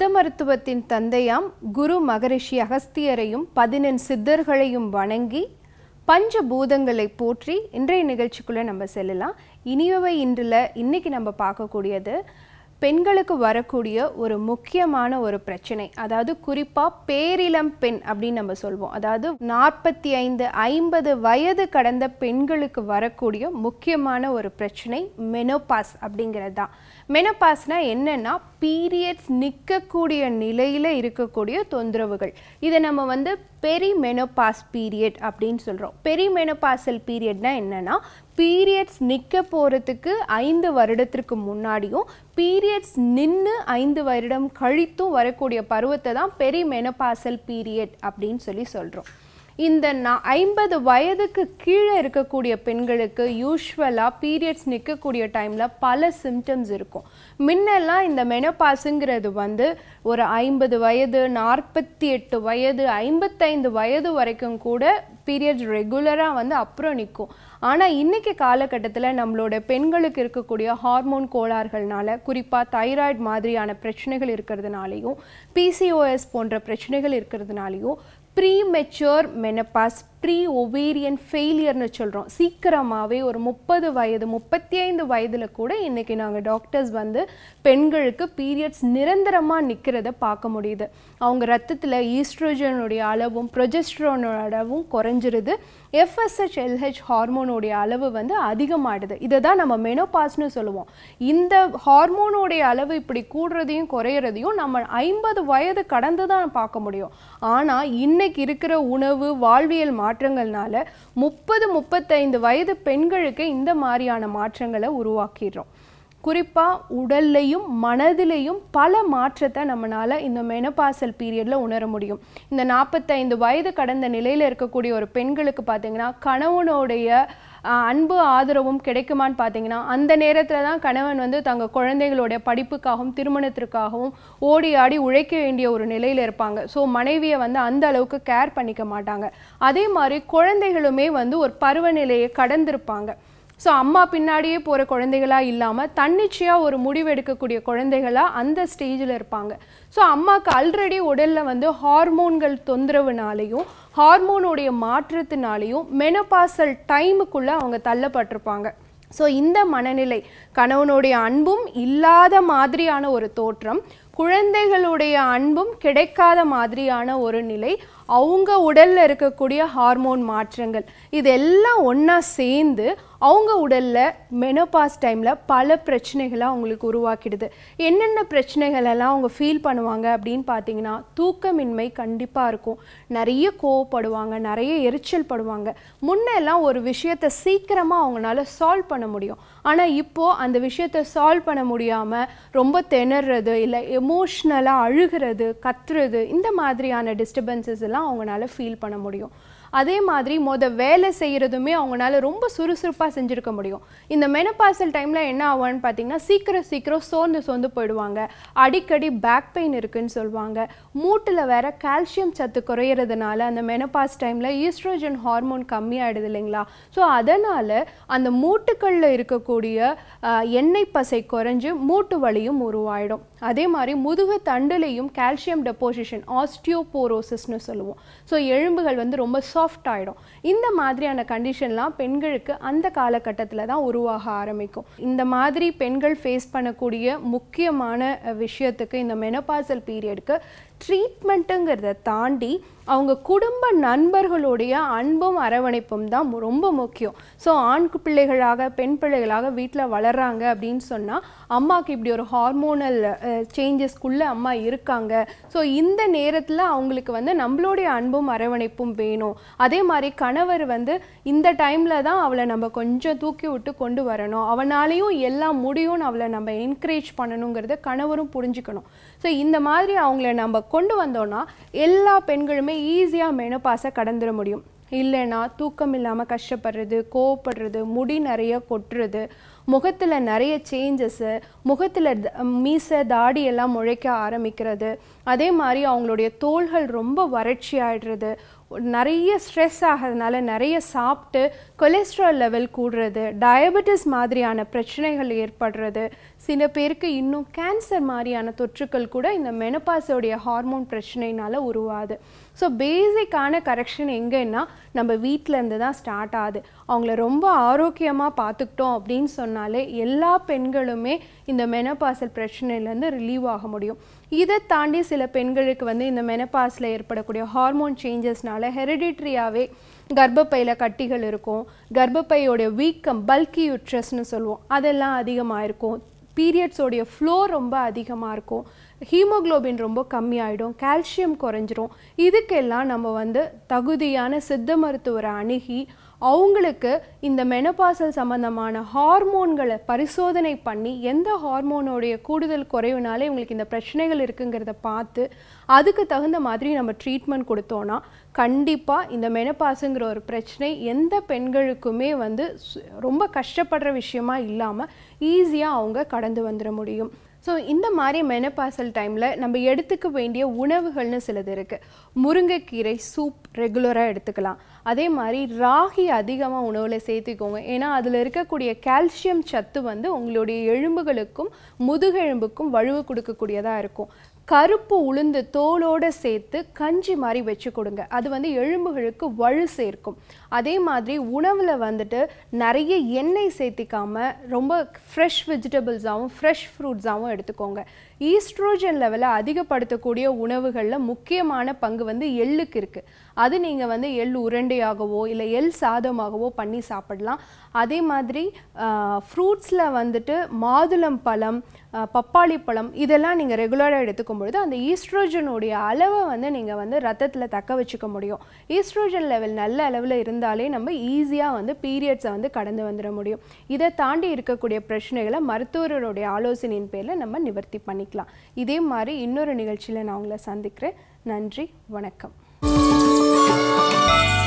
மருத்துவத்தின் தந்தையாம் குரு மகரிஷி அகஸ்தியரையும் பதினெண் சித்தர்களையும் வணங்கி பஞ்சபூதங்களை போற்றி இன்றைய நிகழ்ச்சிக்குள்ளே நம்ம செல்லலாம் இனியவை இன்றில் இன்னைக்கு நம்ம பார்க்கக்கூடியது பெண்களுக்கு வரக்கூடிய ஒரு முக்கியமான ஒரு பிரச்சனை அதாவது குறிப்பாக பேரிளம் பெண் அப்படின்னு நம்ம சொல்வோம் அதாவது நாற்பத்தி ஐந்து ஐம்பது வயது கடந்த பெண்களுக்கு வரக்கூடிய முக்கியமான ஒரு பிரச்சனை மெனோபாஸ் அப்படிங்கிறது தான் மெனோபாஸ்னா என்னன்னா பீரியட்ஸ் நிற்கக்கூடிய நிலையில் இருக்கக்கூடிய தொந்தரவுகள் இதை நம்ம வந்து பெரி மெனோபாஸ் பீரியட் அப்படின்னு சொல்கிறோம் பெரி மெனோபாசல் பீரியட்னா என்னன்னா பீரியட்ஸ் நிற்க போகிறதுக்கு ஐந்து வருடத்திற்கு முன்னாடியும் பீரியட்ஸ் நின்று ஐந்து வருடம் கழித்தும் வரக்கூடிய பருவத்தை தான் பெரி மெனோபாசல் பீரியட் அப்படின்னு சொல்லி சொல்கிறோம் இந்த நா- ஐம்பது வயதுக்கு கீழே இருக்கக்கூடிய பெண்களுக்கு யூஸ்வலாக பீரியட்ஸ் நிற்கக்கூடிய டைமில் பல சிம்டம்ஸ் இருக்கும் முன்னெல்லாம் இந்த மெனோபாஸுங்கிறது வந்து ஒரு ஐம்பது வயது நாற்பத்தி எட்டு வயது ஐம்பத்தைந்து வயது வரைக்கும் கூட பீரியட்ஸ் ரெகுலராக வந்து அப்புறம் நிற்கும் ஆனால் இன்னைக்கு காலகட்டத்தில் நம்மளோட பெண்களுக்கு இருக்கக்கூடிய ஹார்மோன் கோளாறுகள்னால குறிப்பாக தைராய்டு மாதிரியான பிரச்சனைகள் இருக்கிறதுனாலையும் பிசிஓஎஸ் போன்ற பிரச்சனைகள் இருக்கிறதுனாலையும் premature menopause pre ovarian ஃபெயிலியர்னு சொல்கிறோம் சீக்கிரமாகவே ஒரு முப்பது வயது முப்பத்தி ஐந்து வயதில் கூட இன்றைக்கி நாங்கள் டாக்டர்ஸ் வந்து பெண்களுக்கு பீரியட்ஸ் நிரந்தரமாக நிற்கிறத பார்க்க முடியுது அவங்க ரத்தத்தில் ஈஸ்ட்ரோஜனுடைய அளவும் ப்ரொஜெஸ்ட்ரோனோட அளவும் குறைஞ்சிருது எஃப்எஸ்ஹெச் எல்ஹெச் ஹார்மோனுடைய அளவு வந்து அதிகமாகிடுது இதை தான் நம்ம மெனோபாஸ்னு சொல்லுவோம் இந்த ஹார்மோனுடைய அளவு இப்படி கூடுறதையும் குறையிறதையும் நம்ம ஐம்பது வயது கடந்து தான் பார்க்க முடியும் ஆனால் இன்னைக்கு இருக்கிற உணவு வாழ்வியல் மாற்றங்கள்னால முப்பது முப்பத்தைந்து வயது பெண்களுக்கு இந்த மாதிரியான மாற்றங்களை உருவாக்கிடுறோம் குறிப்பாக உடல்லையும் மனதிலையும் பல மாற்றத்தை நம்மளால் இந்த மெனபாசல் பீரியடில் உணர முடியும் இந்த நாற்பத்தைந்து வயது கடந்த நிலையில் இருக்கக்கூடிய ஒரு பெண்களுக்கு பார்த்தீங்கன்னா கணவனுடைய ஆஹ், அன்பு ஆதரவும் கிடைக்குமான்னு பார்த்தீங்கன்னா அந்த நேரத்தில் தான் கணவன் வந்து தங்கள் குழந்தைகளுடைய படிப்புக்காகவும் திருமணத்திற்காகவும் ஓடி ஆடி உழைக்க வேண்டிய ஒரு நிலையில் இருப்பாங்க ஸோ மனைவியை வந்து அந்த அளவுக்கு கேர் பண்ணிக்க மாட்டாங்க அதே மாதிரி குழந்தைகளுமே வந்து ஒரு பருவநிலையை கடந்திருப்பாங்க ஸோ அம்மா பின்னாடியே போகிற குழந்தைகளா இல்லாமல் தன்னிச்சையாக ஒரு முடிவு எடுக்கக்கூடிய குழந்தைகளா அந்த ஸ்டேஜில் இருப்பாங்க ஸோ அம்மாவுக்கு ஆல்ரெடி உடலில் வந்து ஹார்மோன்கள் தொந்தரவுனாலையும் ஹார்மோனுடைய மாற்றத்தினாலையும் மெனபாசல் டைமுக்குள்ளே அவங்க தள்ளப்பட்டிருப்பாங்க ஸோ இந்த மனநிலை கணவனுடைய அன்பும் இல்லாத மாதிரியான ஒரு தோற்றம் குழந்தைகளுடைய அன்பும் கிடைக்காத மாதிரியான ஒரு நிலை அவங்க உடல்ல இருக்கக்கூடிய ஹார்மோன் மாற்றங்கள் இதெல்லாம் ஒண்ணா சேர்ந்து அவங்க உடல்ல மெனோபாஸ் டைம்ல பல பிரச்சனைகளை அவங்களுக்கு உருவாக்கிடுது என்னென்ன பிரச்சனைகள் எல்லாம் அவங்க ஃபீல் பண்ணுவாங்க அப்படின்னு பார்த்தீங்கன்னா தூக்கமின்மை கண்டிப்பா இருக்கும் நிறைய கோவப்படுவாங்க நிறைய எரிச்சல் படுவாங்க முன்னெல்லாம் ஒரு விஷயத்தை சீக்கிரமா அவங்களால சால்வ் பண்ண முடியும் ஆனா இப்போ அந்த விஷயத்தை சால்வ் பண்ண முடியாம ரொம்ப திணறது இல்லை எமோஷ்னலாக அழுகிறது கத்துறது இந்த மாதிரியான டிஸ்டர்பன்சஸ் எல்லாம் அவங்களால ஃபீல் பண்ண முடியும் அதே மாதிரி மொத வேலை செய்கிறதுமே அவங்களால ரொம்ப சுறுசுறுப்பாக செஞ்சுருக்க முடியும் இந்த மெனபாசல் டைமில் என்ன ஆகும்னு பார்த்தீங்கன்னா சீக்கிரம் சீக்கிரம் சோர்ந்து சோர்ந்து போயிடுவாங்க அடிக்கடி பேக் பெயின் இருக்குன்னு சொல்லுவாங்க மூட்டில் வேற கால்சியம் சத்து குறையிறதுனால அந்த மெனபாஸ் டைமில் ஈஸ்ட்ரோஜன் ஹார்மோன் கம்மியாயிடுது இல்லைங்களா ஸோ அதனால் அந்த மூட்டுகளில் இருக்கக்கூடிய ஆஹ், எண்ணெய் பசை குறைஞ்சு மூட்டு வலியும் உருவாயிடும் அதே மாதிரி முதுகு தண்டுலையும் கால்சியம் டெப்போசிஷன் ஆஸ்டியோபோரோசிஸ்னு சொல்லுவோம் ஸோ எலும்புகள் வந்து ரொம்ப சாஃப்ட் ஆகிடும் இந்த மாதிரியான கண்டிஷன்லாம் பெண்களுக்கு அந்த காலகட்டத்தில் தான் உருவாக ஆரம்பிக்கும் இந்த மாதிரி பெண்கள் ஃபேஸ் பண்ணக்கூடிய முக்கியமான அஹ், விஷயத்துக்கு இந்த மெனபாசல் பீரியடுக்கு ட்ரீட்மெண்ட்டுங்கிறத தாண்டி அவங்க குடும்ப நண்பர்களுடைய அன்பும் அரவணைப்பும் தான் மு- ரொம்ப முக்கியம் ஸோ ஆண் பிள்ளைகளாக பெண் பிள்ளைகளாக வீட்டில் வளர்றாங்க அப்படின்னு சொன்னால் அம்மாவுக்கு இப்படி ஒரு ஹார்மோனல் சேஞ்சஸ்க்குள்ளே அம்மா இருக்காங்க ஸோ இந்த நேரத்தில் அவங்களுக்கு வந்து நம்மளுடைய அன்பும் அரவணைப்பும் வேணும் அதே மாதிரி கணவர் வந்து இந்த டைமில் தான் அவளை நம்ம கொஞ்சம் தூக்கி விட்டு கொண்டு வரணும் அவனாலையும் எல்லாம் முடியும்னு அவளை நம்ம என்கரேஜ் பண்ணணுங்கிறத கணவரும் புரிஞ்சுக்கணும் ஸோ இந்த மாதிரி அவங்கள நம்ம கொண்டு வந்தோம்னா எல்லா பெண்களுமே ஈஸியாக மெனோபாஸை கடந்துட முடியும் இல்லைன்னா தூக்கம் இல்லாமல் கஷ்டப்படுறது கோவப்படுறது முடி நிறைய கொட்டுறது முகத்தில் நிறைய சேஞ்சஸ்ஸு முகத்தில் மீசை தாடி எல்லாம் முளைக்க ஆரம்பிக்கிறது அதே மாதிரி அவங்களுடைய தோள்கள் ரொம்ப வறட்சி ஆயிடுறது நிறைய ஸ்ட்ரெஸ் ஆகிறதுனால நிறைய சாப்பிட்டு கொலஸ்ட்ரால் லெவல் கூடுறது டயபெட்டிஸ் மாதிரியான பிரச்சனைகள் ஏற்படுறது சில பேருக்கு இன்னும் கேன்சர் மாதிரியான தொற்றுக்கள் கூட இந்த மெனப்பாஸோடைய ஹார்மோன் பிரச்சனைனால உருவாது ஸோ பேசிக்கான கரெக்ஷன் எங்கன்னா நம்ம வீட்டில் இருந்து தான் ஸ்டார்ட் ஆகுது அவங்கள ரொம்ப ஆரோக்கியமாக பார்த்துக்கிட்டோம் அப்படின்னு சொன்னாலே எல்லா பெண்களுமே இந்த மெனப்பாசல் பிரச்சனையிலேருந்து ரிலீவ் ஆக முடியும் இதை தாண்டி சில பெண்களுக்கு வந்து இந்த மெனப்பாஸில் ஏற்படக்கூடிய ஹார்மோன் சேஞ்சஸ்னால ஹெரிடிட்ரியாவே கர்ப்பப்பையில் கட்டிகள் இருக்கும் கர்ப்பப்பையோட வீக்கம் பல்கி யூட்ரஸ்னு சொல்லுவோம் அதெல்லாம் அதிகமாக இருக்கும் பீரியட்ஸோடைய ஃப்ளோ ரொம்ப அதிகமாக இருக்கும் ஹீமோக்ளோபின் ரொம்ப கம்மியாயிடும் கால்சியம் குறைஞ்சிரும் இதுக்கெல்லாம் நம்ம வந்து தகுதியான சித்த மருத்துவரை அணுகி அவங்களுக்கு இந்த மெனபாசல் சம்பந்தமான ஹார்மோன்களை பரிசோதனை பண்ணி எந்த ஹார்மோனோடைய கூடுதல் குறைவுனால இவங்களுக்கு இந்த பிரச்சனைகள் இருக்குங்கிறத பார்த்து அதுக்கு தகுந்த மாதிரி நம்ம ட்ரீட்மெண்ட் கொடுத்தோன்னா கண்டிப்பாக இந்த மெனப்பாசுங்கிற ஒரு பிரச்சனை எந்த பெண்களுக்குமே வந்து சு- ரொம்ப கஷ்டப்படுற விஷயமா இல்லாமல் ஈஸியாக அவங்க கடந்து வந்துட முடியும் ஸோ இந்த மாதிரி மெனப்பாசல் டைமில் நம்ம எடுத்துக்க வேண்டிய உணவுகள்னு சிலது இருக்குது முருங்கைக்கீரை சூப் ரெகுலராக எடுத்துக்கலாம் அதே மாதிரி ராகி அதிகமாக உணவில் சேர்த்துக்கோங்க ஏன்னா அதில் இருக்கக்கூடிய கால்சியம் சத்து வந்து உங்களுடைய எலும்புகளுக்கும் முதுகெலும்புக்கும் வலுவு கொடுக்கக்கூடியதாக இருக்கும் கருப்பு உளுந்து தோலோடு சேர்த்து கஞ்சி மாதிரி வச்சு கொடுங்க அது வந்து எலும்புகளுக்கு வலு சேர்க்கும் அதே மாதிரி உணவில் வந்துட்டு நிறைய எண்ணெய் சேர்த்திக்காம ரொம்ப ஃப்ரெஷ் வெஜிடபிள்ஸாகவும் ஃப்ரெஷ் ஃப்ரூட்ஸாகவும் எடுத்துக்கோங்க ஈஸ்ட்ரோஜன் லெவலை அதிகப்படுத்தக்கூடிய உணவுகளில் முக்கியமான பங்கு வந்து எள்ளுக்கு இருக்குது அது நீங்கள் வந்து எள் உருண்டையாகவோ இல்லை எள் சாதமாகவோ பண்ணி சாப்பிடலாம் அதே மாதிரி ஃப்ரூட்ஸில் வந்துட்டு மாதுளம் பழம் ஆஹ், பப்பாளி பழம் இதெல்லாம் நீங்கள் ரெகுலராக எடுத்துக்கும் பொழுது அந்த ஈஸ்ட்ரோஜனுடைய அளவை வந்து நீங்கள் வந்து ரத்தத்தில் தக்க வச்சுக்க முடியும் ஈஸ்ட்ரோஜன் லெவல் நல்ல அளவில் இருந்தாலே நம்ம ஈஸியாக வந்து பீரியட்ஸை வந்து கடந்து வந்துட முடியும் இதை தாண்டி இருக்கக்கூடிய பிரச்சனைகளை மருத்துவருடைய ஆலோசனையின் பேரில் நம்ம நிவர்த்தி பண்ணிக்கலாம் இதே மாதிரி இன்னொரு நிகழ்ச்சியில் நான் உங்களை சந்திக்கிறேன் நன்றி வணக்கம்